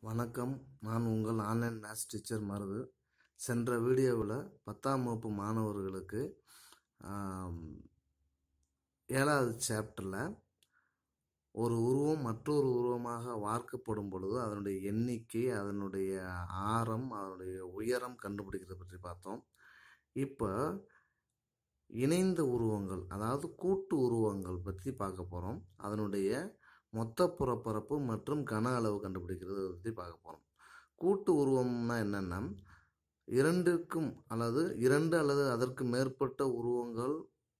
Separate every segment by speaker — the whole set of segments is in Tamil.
Speaker 1: வணக்கம் நான் உங்கள் ஆன்லைன் மேத்ஸ் டீச்சர் மருது சென்ற வீடியோவில் பத்தாம் வகுப்பு மாணவர்களுக்கு ஆம், ஏழாவது சாப்டரில் ஒரு உருவம் மற்றொரு உருவமாக வார்க்கப்படும் பொழுது அதனுடைய எண்ணிக்கை அதனுடைய ஆரம் அதனுடைய உயரம் கண்டுபிடிக்கிறத பற்றி பார்த்தோம் இப்போ இணைந்த உருவங்கள் அதாவது கூட்டு உருவங்கள் பற்றி பார்க்க போகிறோம் அதனுடைய மொத்த புறப்பரப்பு மற்றும் கன அளவு கண்டுபிடிக்கிறது பற்றி பார்க்க போகிறோம் கூட்டு உருவம்னா என்னென்னா இரண்டுக்கும் அல்லது இரண்டு அல்லது அதற்கு மேற்பட்ட உருவங்கள்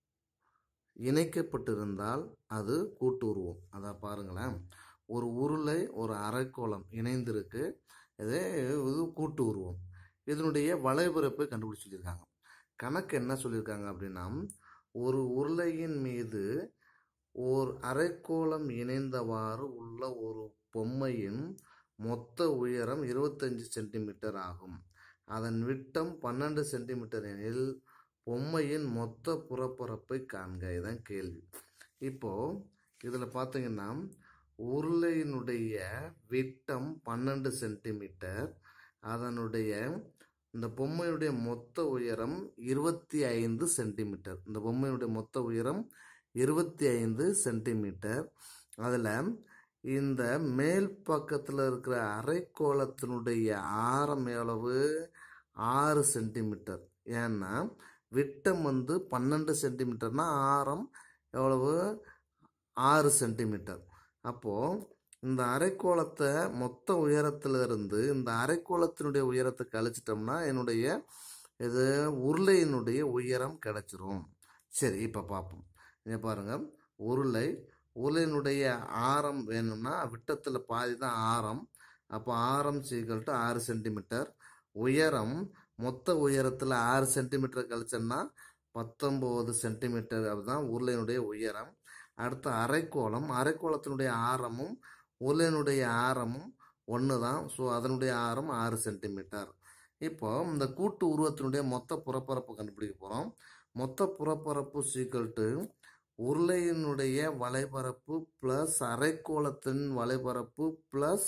Speaker 1: இணைக்கப்பட்டிருந்தால் அது கூட்டு உருவம் அதை பாருங்களேன் ஒரு உருளை ஒரு அரைக்கோளம் இணைந்திருக்கு இதே இது கூட்டு உருவம் இதனுடைய வளைபரப்பை கண்டுபிடிச்சு சொல்லியிருக்காங்க கணக்கு என்ன சொல்லியிருக்காங்க அப்படின்னா ஒரு உருளையின் மீது ஓர் அரைக்கோளம் இணைந்தவாறு உள்ள ஒரு பொம்மையின் மொத்த உயரம் இருபத்தஞ்சு சென்டிமீட்டர் ஆகும் அதன் விட்டம் பன்னெண்டு சென்டிமீட்டர் எனில் பொம்மையின் மொத்த புறப்பரப்பை காண்க இதான் கேள்வி இப்போ இதில் பார்த்தீங்கன்னா உருளையினுடைய விட்டம் பன்னெண்டு சென்டிமீட்டர் அதனுடைய இந்த பொம்மையுடைய மொத்த உயரம் இருபத்தி ஐந்து சென்டிமீட்டர் இந்த பொம்மையுடைய மொத்த உயரம் இருபத்தி ஐந்து சென்டிமீட்டர் அதில் இந்த மேல் பக்கத்தில் இருக்கிற அரைக்கோளத்தினுடைய ஆரம் எவ்வளவு ஆறு சென்டிமீட்டர் ஏன்னா விட்டம் வந்து பன்னெண்டு சென்டிமீட்டர்னா ஆரம் எவ்வளவு ஆறு சென்டிமீட்டர் அப்போது இந்த அரைக்கோளத்தை மொத்த உயரத்துல இருந்து இந்த அரைக்கோளத்தினுடைய உயரத்தை கழிச்சிட்டோம்னா என்னுடைய இது உருளையினுடைய உயரம் கிடைச்சிரும் சரி இப்போ பார்ப்போம் இங்கே பாருங்கள் உருளை உருளையினுடைய ஆரம் வேணும்னா விட்டத்தில் பாதி தான் ஆரம் அப்போ ஆரம் சீக்கிரம் டு ஆறு சென்டிமீட்டர் உயரம் மொத்த உயரத்தில் ஆறு சென்டிமீட்டர் கழிச்சோம்னா பத்தொம்போது சென்டிமீட்டர் அதுதான் உருளையினுடைய உயரம் அடுத்து அரைக்கோளம் அரைக்கோளத்தினுடைய ஆரமும் உருளையினுடைய ஆரமும் ஒன்று தான் ஸோ அதனுடைய ஆரம் ஆறு சென்டிமீட்டர் இப்போ இந்த கூட்டு உருவத்தினுடைய மொத்த புறப்பரப்பு கண்டுபிடிக்க போகிறோம் மொத்த புறப்பரப்பு சீக்கிரம் டு உருளையினுடைய வலைபரப்பு ப்ளஸ் அரைக்கோளத்தின் வலைபரப்பு ப்ளஸ்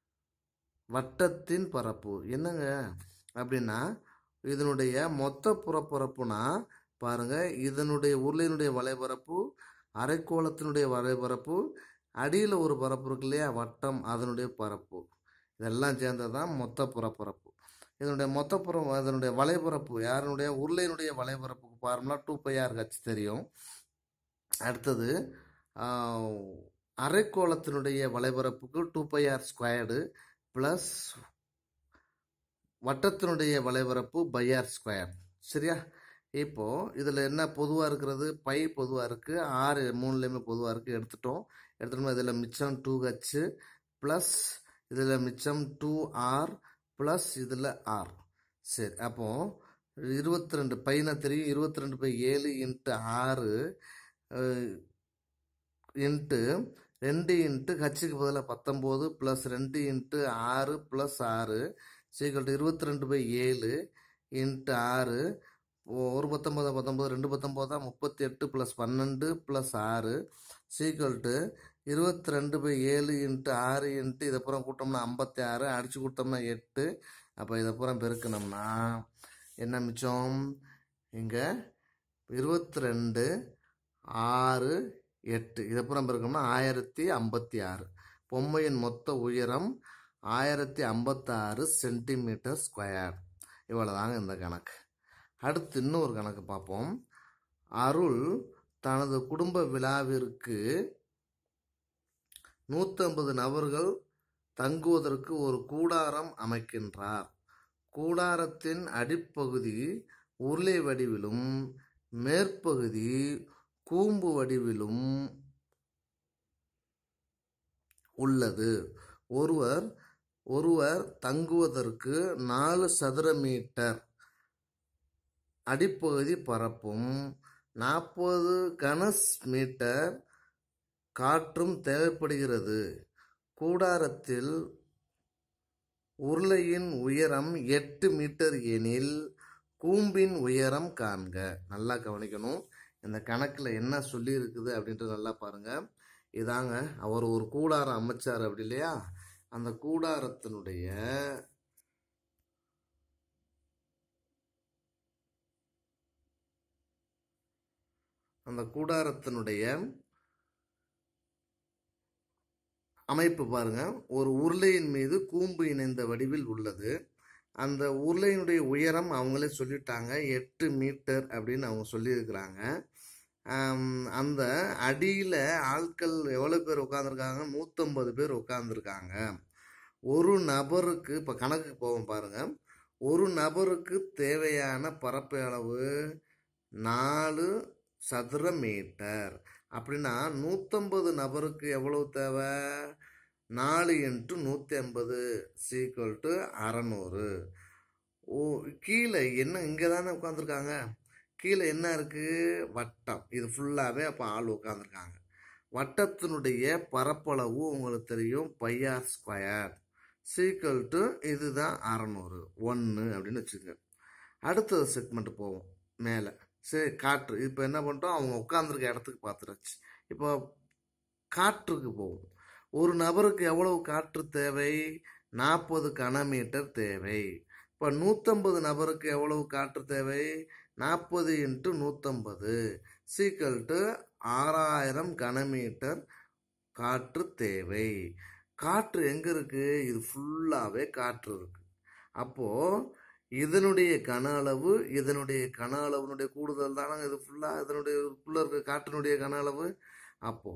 Speaker 1: வட்டத்தின் பரப்பு என்னங்க அப்படின்னா இதனுடைய மொத்த புறப்பரப்புனா பாருங்க இதனுடைய உருளையினுடைய வலைபரப்பு அரைக்கோளத்தினுடைய வலைபரப்பு அடியில் ஒரு பரப்பு இருக்கு இல்லையா வட்டம் அதனுடைய பரப்பு இதெல்லாம் சேர்ந்தது தான் மொத்த புறப்பரப்பு இதனுடைய மொத்த புறம் அதனுடைய வலைபரப்பு யாருடைய உருளையினுடைய வலைபரப்புக்கு பாருங்களா டூ பை ஆர் ஹச் தெரியும் அடுத்தது ஆஹ், அரைக்கோளத்தினுடைய வலைபரப்புக்கு two pi R squared plus வட்டத்தினுடைய வலைபரப்பு பை ஆர் ஸ்கொயர் சரியா இப்போ இதில் என்ன பொதுவாக இருக்கிறது பை பொதுவாக இருக்குது ஆறு மூணுலேயுமே பொதுவாக இருக்குது எடுத்துட்டோம் எடுத்துட்டோம்னா இதில் மிச்சம் டூ ஹச்சு ப்ளஸ் இதில் மிச்சம் டூ ஆர் ப்ளஸ் இதில் ஆர் சரி அப்போ இருபத்தி ரெண்டு பையனா தெரியும் இருபத்தி ரெண்டு பை ஏழு இன்ட்டு ஆறு இன்ட்டு ரெண்டு இன்ட்டு ஹச்சுக்கு பதிலாக பத்தொம்போது ப்ளஸ் ரெண்டு இன்ட்டு ஆறு ப்ளஸ் ஆறு சீக்கிரம் இருபத்தி ரெண்டு பை ஏழு இன்ட்டு ஆறு ஒரு பத்தொம்போது பத்தொம்போது ரெண்டு பத்தொம்போதா முப்பத்தி எட்டு ப்ளஸ் பன்னெண்டு ப்ளஸ் ஆறு சீக்வல் டு இருபத்தி ரெண்டு பை ஏழு இன்ட்டு ஆறு இன்ட்டு இதை பூரா கூட்டோம்னா ஐம்பத்தி ஆறு அடிச்சு கூட்டோம்னா எட்டு அப்போ இதை பூரா பெருக்கணும்னா என்ன மிச்சம் இங்கே இருபத்தி ரெண்டு ஆறு எட்டு இதை பூரா பெருக்கணும்னா ஆயிரத்தி ஐம்பத்தி ஆறு பொம்மையின் மொத்த உயரம் ஆயிரத்தி ஐம்பத்தாறு சென்டிமீட்டர் ஸ்கொயர் இவ்வளோதாங்க இந்த கணக்கு அடுத்து இன்னொரு கணக்கு பார்ப்போம் அருள் தனது குடும்ப விழாவிற்கு நூற்றம்பது நபர்கள் தங்குவதற்கு ஒரு கூடாரம் அமைக்கின்றார் கூடாரத்தின் அடிப்பகுதி உருளை வடிவிலும் மேற்பகுதி கூம்பு வடிவிலும் உள்ளது ஒருவர் ஒருவர் தங்குவதற்கு நாலு சதுர மீட்டர் அடிப்பகுதி பரப்பும் நாற்பது கனஸ் மீட்டர் காற்றும் தேவைப்படுகிறது கூடாரத்தில் உருளையின் உயரம் எட்டு மீட்டர் எனில் கூம்பின் உயரம் காண்க நல்லா கவனிக்கணும் இந்த கணக்கில் என்ன சொல்லி இருக்குது அப்படின்றது நல்லா பாருங்க இதாங்க அவர் ஒரு கூடாரம் அமைச்சார் அப்படி இல்லையா அந்த கூடாரத்தினுடைய அந்த கூடாரத்தினுடைய அமைப்பு பாருங்க ஒரு உருளையின் மீது கூம்பு இணைந்த வடிவில் உள்ளது அந்த உருளையினுடைய உயரம் அவங்களே சொல்லிட்டாங்க எட்டு மீட்டர் அப்படின்னு அவங்க சொல்லியிருக்கிறாங்க ஆம், அந்த அடியில் ஆட்கள் எவ்வளோ பேர் உட்காந்துருக்காங்க நூற்றம்பது பேர் உட்காந்துருக்காங்க ஒரு நபருக்கு இப்போ கணக்கு போவோம் பாருங்க ஒரு நபருக்கு தேவையான பரப்பு அளவு நாலு சதுர மீட்டர் அப்படின்னா நூற்றம்பது நபருக்கு எவ்வளவு தேவை நாலு இன்ட்டு நூற்றி ஐம்பது சீக்வல் டு அறநூறு ஓ கீழே என்ன இங்கே தானே உட்காந்துருக்காங்க கீழே என்ன இருக்குது வட்டம் இது ஃபுல்லாகவே அப்போ ஆள் உட்காந்துருக்காங்க வட்டத்தினுடைய பரப்பளவு உங்களுக்கு தெரியும் பையார் ஸ்கொயர் சீக்வல் டு இதுதான் அறநூறு ஒன்று அப்படின்னு வச்சுக்கோங்க அடுத்த செக்மெண்ட் போவோம் மேலே சரி காற்று இப்போ என்ன பண்ணிட்டோம் அவங்க உட்காந்துருக்க இடத்துக்கு பார்த்துருச்சு இப்போ காற்றுக்கு போவோம் ஒரு நபருக்கு எவ்வளவு காற்று தேவை நாற்பது கனமீட்டர் தேவை இப்போ நூற்றம்பது நபருக்கு எவ்வளவு காற்று தேவை நாற்பது இன்ட்டு நூற்றம்பது சீக்கல் டு ஆறாயிரம் கனமீட்டர் காற்று தேவை காற்று எங்கே இருக்குது இது ஃபுல்லாகவே காற்று இருக்குது அப்போது இதனுடைய கன அளவு இதனுடைய கன அளவுனுடைய கூடுதல் தானே இது ஃபுல்லாக இதனுடைய உள்ளே இருக்க காற்றினுடைய கன அளவு அப்போ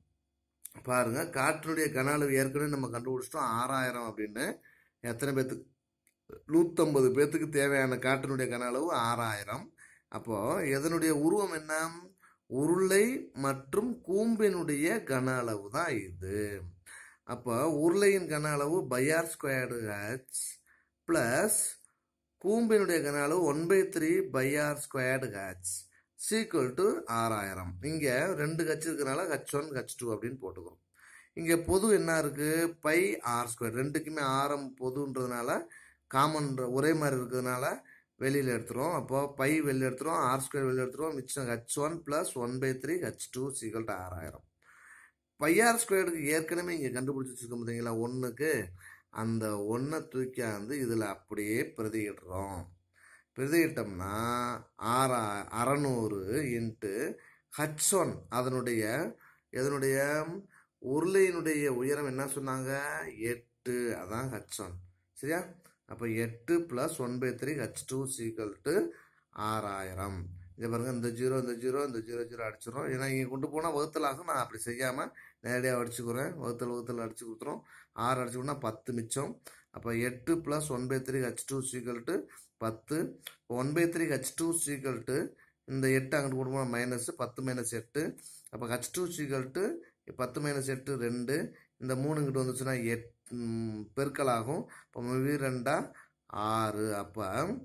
Speaker 1: பாருங்க காற்றினுடைய கன அளவு ஏற்கனவே நம்ம கண்டுபிடிச்சிட்டோம் ஆறாயிரம் அப்படின்னு எத்தனை பேத்துக்கு நூற்றம்பது பேத்துக்கு தேவையான காற்றினுடைய கன அளவு ஆறாயிரம் அப்போ இதனுடைய உருவம் என்ன உருளை மற்றும் கூம்பினுடைய கன அளவு தான் இது அப்போ உருளையின் கன அளவு பையார் ஸ்கொயர்டு ஹெச் ப்ளஸ் கூம்பினுடைய கன அளவு one by three pi R squared H equal to ஆறாயிரம் இங்கே ரெண்டு கட்சி இருக்கிறனால ஹச் ஒன் ஹச் டூ அப்படின்னு போட்டுக்கிறோம் இங்கே பொது என்ன இருக்குது பை ஆர் ஸ்கொயர் ரெண்டுக்குமே ஆரம் பொதுன்றதுனால காமன் ஒரே மாதிரி இருக்கிறதுனால வெளியில் எடுத்துரும் அப்போ பை வெளியில் எடுத்துரும் ஆர் ஸ்கொயர் வெளியில் எடுத்துரும் மிச்சம் H one plus one by three H two equal to ஆறாயிரம் பையார் ஸ்கொயருக்கு ஏற்கனவே இங்கே கண்டுபிடிச்சி வச்சுருக்கோம் பார்த்தீங்களா ஒன்றுக்கு அந்த ஒன்றை தூக்கியாந்து இதில் அப்படியே பிரதியிடுறோம் பிரதியிட்டோம்னா ஆறா அறநூறு இன்ட்டு ஹச் ஒன் அதனுடைய எதனுடைய உருளையினுடைய உயரம் என்ன சொன்னாங்க எட்டு அதான் ஹச் ஒன் சரியா அப்போ எட்டு plus one by three H two equal to ஆறாயிரம் இங்கே பாருங்க இந்த ஜீரோ இந்த ஜீரோ இந்த ஜீரோ ஜீரோ அடிச்சிடும் ஏன்னா இங்கே கொண்டு போனால் வகுத்தல் ஆகும் நான் அப்படி செய்யாமல் நேரடியாக அடிச்சுக்கிறேன் வகுத்தல் வகுத்தல் அடிச்சு கொடுத்துரும் ஆறு அடிச்சுக்கணும்னா பத்து மிச்சம் அப்போ எட்டு plus one by three H two equal to பத்து one by three H two equal to இந்த எட்டு அங்கிட்டு கொண்டு போனால் மைனஸ் பத்து மைனஸ் எட்டு அப்போ ஹச் டூ சீக்கல் டு பத்து மைனஸ் எட்டு ரெண்டு இந்த மூணு இங்கிட்டு வந்துச்சுன்னா எட் ம், பெருக்கல் ஆகும் இப்போ மூவி ரெண்டா ஆறு அப்போ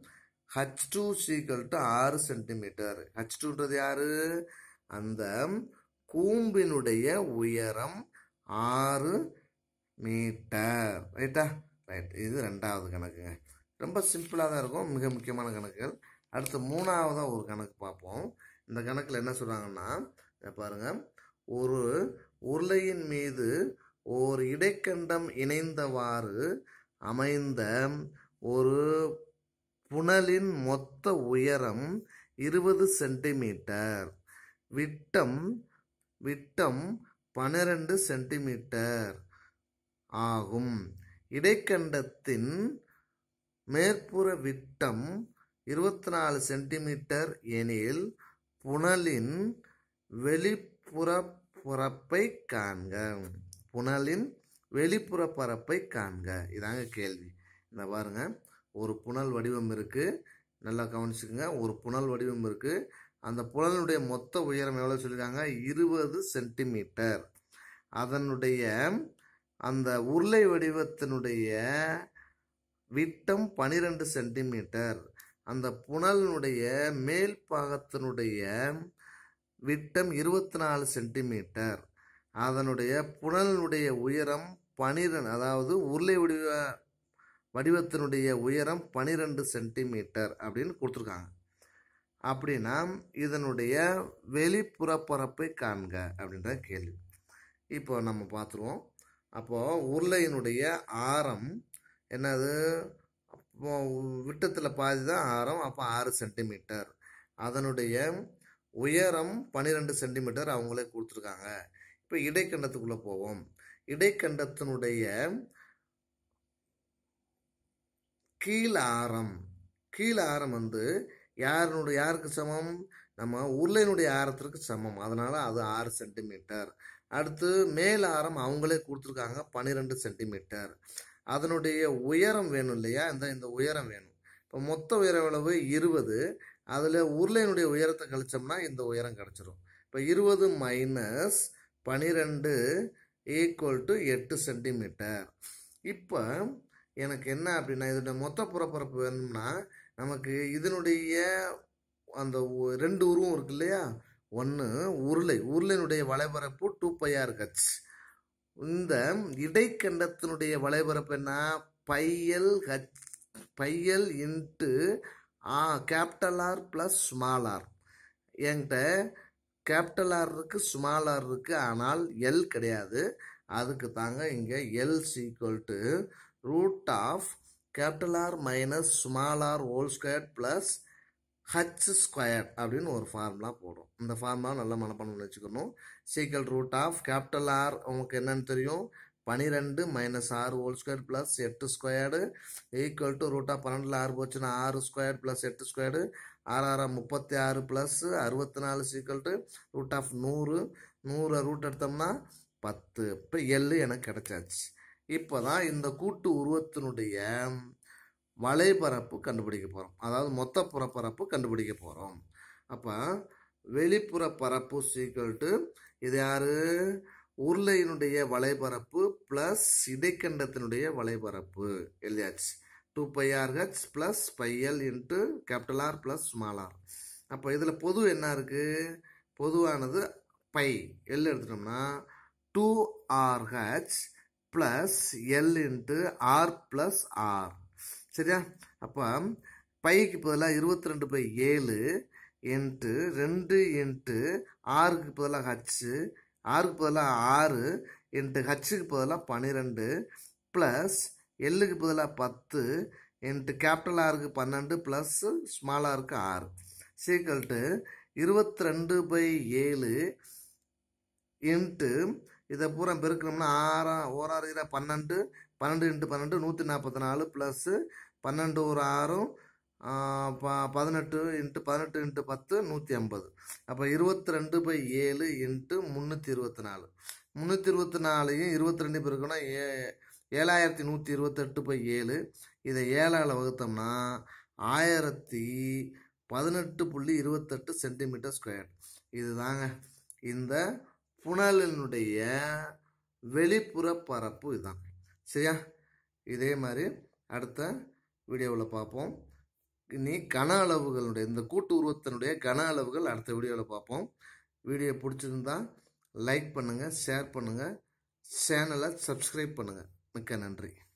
Speaker 1: ஹச் டூ சீக்கல் டு ஆறு சென்டிமீட்டர் ஹச் டூன்றது யாரு அந்த கூம்பினுடைய உயரம் ஆறு மீட்டர் ரைட்டா ரைட் இது ரெண்டாவது கணக்குங்க ரொம்ப சிம்பிளாக தான் இருக்கும் மிக முக்கியமான கணக்குகள் அடுத்து மூணாவதாக ஒரு கணக்கு பார்ப்போம் இந்த கணக்கில் என்ன சொல்கிறாங்கன்னா இதை பாருங்க ஒரு உருளையின் மீது ஓர் இடைக்கண்டம் இணைந்தவாறு அமைந்த ஒரு புனலின் மொத்த உயரம் இருபது சென்டிமீட்டர் விட்டம் விட்டம் பன்னிரண்டு சென்டிமீட்டர் ஆகும் இடைக்கண்டத்தின் மேற்புற விட்டம் இருபத்தி நாலு சென்டிமீட்டர் எனில் புனலின் வெளிப்புற பரப்பை காண்க புனலின் வெளிப்புற பரப்பை காண்க இதாங்க கேள்வி இந்த பாருங்க ஒரு புனல் வடிவம் இருக்கு நல்லா கவனிச்சுக்கோங்க ஒரு புனல் வடிவம் இருக்கு அந்த புனலுடைய மொத்த உயரம் எவ்வளோ சொல்லியிருக்காங்க இருபது சென்டிமீட்டர் அதனுடைய அந்த உருளை வடிவத்தினுடைய விட்டம் பனிரெண்டு சென்டிமீட்டர் அந்த புனலினுடைய மேல் பாகத்தினுடைய விட்டம் இருபத்தி நாலு சென்டிமீட்டர் அதனுடைய புனலினுடைய உயரம் பனிரெண்டு அதாவது உருளை வடிவ வடிவத்தினுடைய உயரம் பனிரெண்டு சென்டிமீட்டர் அப்படின்னு கொடுத்துருக்காங்க அப்படின்னா இதனுடைய வெளிப்புற பரப்பை காண்க அப்படின்ற கேள்வி இப்போ நம்ம பார்த்துருவோம் அப்போ உருளையினுடைய ஆரம் என்னது அப்போ விட்டத்தில் பாதி தான் ஆரம் அப்போ ஆறு சென்டிமீட்டர் அதனுடைய உயரம் பன்னிரெண்டு சென்டிமீட்டர் அவங்களே கொடுத்துருக்காங்க இப்போ இடைக்கண்டத்துக்குள்ளே போவோம் இடைக்கண்டத்தினுடைய கீழ் ஆரம் கீழ் ஆரம் வந்து யாருனுடைய யாருக்கு சமம் நம்ம உருளையினுடைய ஆரத்திற்கு சமம் அதனால அது ஆறு சென்டிமீட்டர் அடுத்து மேல் ஆரம் அவங்களே கொடுத்துருக்காங்க பன்னிரெண்டு சென்டிமீட்டர் அதனுடைய உயரம் வேணும் இல்லையா இந்த இந்த உயரம் வேணும் இப்போ மொத்த உயர அளவு இருபது அதில் உருளையினுடைய உயரத்தை கழிச்சோம்னா இந்த உயரம் கிடச்சிரும் இப்போ இருபது மைனஸ் பன்னிரெண்டு ஈக்குவல் டு எட்டு சென்டிமீட்டர் இப்போ எனக்கு என்ன அப்படின்னா இதோட மொத்த புறப்பரப்பு வேணும்னா நமக்கு இதனுடைய அந்த ஒ- ரெண்டு உருவம் இருக்கு இல்லையா ஒன்று உருளை உருளையினுடைய வளைபரப்பு டூ பையார் ஹச் இந்த இடைக்கண்டத்தினுடைய வளைபரப்பு என்ன pi L H pi L into ah capital R plus small r என்கிட்ட கேபிட்டல் ஆர் இருக்கு ஸ்மால் ஆர் இருக்கு ஆனால் எல் கிடையாது அதுக்கு தாங்க இங்கே L equal to root of capital R minus small r whole square plus H square அப்படின்னு ஒரு ஃபார்முலா போடும் இந்த ஃபார்முலா நல்லா மனப்பாடம் பண்ணி வச்சுக்கணும் equal root of capital R உங்களுக்கு என்னன்னு தெரியும் பனிரெண்டு மைனஸ் ஆறு ஹோல் ஸ்கொயர் ப்ளஸ் எட்டு squared equal to root of பன்னெண்டில் ஆறு போச்சுன்னா ஆறு ஸ்கொயர் ப்ளஸ் எட்டு ஸ்கொயர்டு ஆறு ஆறு முப்பத்தி ஆறு ப்ளஸ் அறுபத்தி நாலு சீக்கல் டு ரூட் ஆஃப் நூறு நூறு ரூட் எடுத்தோம்னா பத்து இப்போ எள்ளு எனக்கு கிடைச்சாச்சு இப்போ தான் இந்த கூட்டு உருவத்தினுடைய வலைபரப்பு கண்டுபிடிக்க போகிறோம் அதாவது மொத்த புறப்பரப்பு கண்டுபிடிக்க போகிறோம் அப்போ வெளிப்புற பரப்பு சீக்வல் டு இது யாரு உருளையினுடைய வலைபரப்பு ப்ளஸ் இடைக்கண்டத்தினுடைய வலைபரப்பு எழுதியாச்சு two pi R H plus pi L into capital R plus small r அப்போ இதில் பொது என்ன இருக்குது பொதுவானது பை எல் எடுத்துட்டோம்னா two R H plus L into R plus R சரியா அப்போ பைக்கு பதிலாக இருபத்தி ரெண்டு பை ஏழு இன்ட்டு ரெண்டு இன்ட்டு ஆறுக்கு பதிலாக ஹச்சு ஆறுக்கு பதிலாக ஆறு இன்ட்டு ஹச்சுக்கு பதிலாக பன்னிரெண்டு ப்ளஸ் எல்லுக்கு பதிலாக பத்து இன்ட்டு கேபிட்டல் ஆருக்கு பன்னெண்டு ப்ளஸ் ஸ்மால் ஆருக்கு ஆறு சீக்கல்ட்டு இருபத்தி ரெண்டு பை ஏழு இன்ட்டு இதை பூரா பெருக்கணும்னா ஆறா ஓராறு இரா பன்னெண்டு பன்னெண்டு இன்ட்டு பன்னெண்டு நூற்றி நாற்பத்தி நாலு ப்ளஸ்ஸு பன்னெண்டு ஒரு ஆறும் ஆ, ப பதினெட்டு இன்ட்டு பதினெட்டு இன்ட்டு பத்து நூற்றி ஐம்பது அப்போ இருபத்தி ரெண்டு பை ஏழு இன்ட்டு முந்நூற்றி இருபத்தி நாலு முந்நூற்றி இருபத்தி நாலையும் இருபத்தி ரெண்டு பேருக்குன்னா ஏ ஏழாயிரத்தி நூற்றி இருபத்தெட்டு பை ஏழு இதை ஏழால் வகுத்தோம்னா ஆயிரத்தி பதினெட்டு புள்ளி இருபத்தெட்டு சென்டிமீட்டர் ஸ்கொயர் இதுதாங்க இந்த புனலினுடைய வெளிப்புற பரப்பு இதுதான் சரியா இதே மாதிரி அடுத்த வீடியோவில் பார்ப்போம் இனி கன அளவுகளுடைய இந்த கூட்டு உருவத்தினுடைய கன அளவுகள் அடுத்த வீடியோவில் பார்ப்போம் வீடியோ பிடிச்சிருந்தா லைக் பண்ணுங்கள் ஷேர் பண்ணுங்கள் சேனலை சப்ஸ்கிரைப் பண்ணுங்கள் மிக்க நன்றி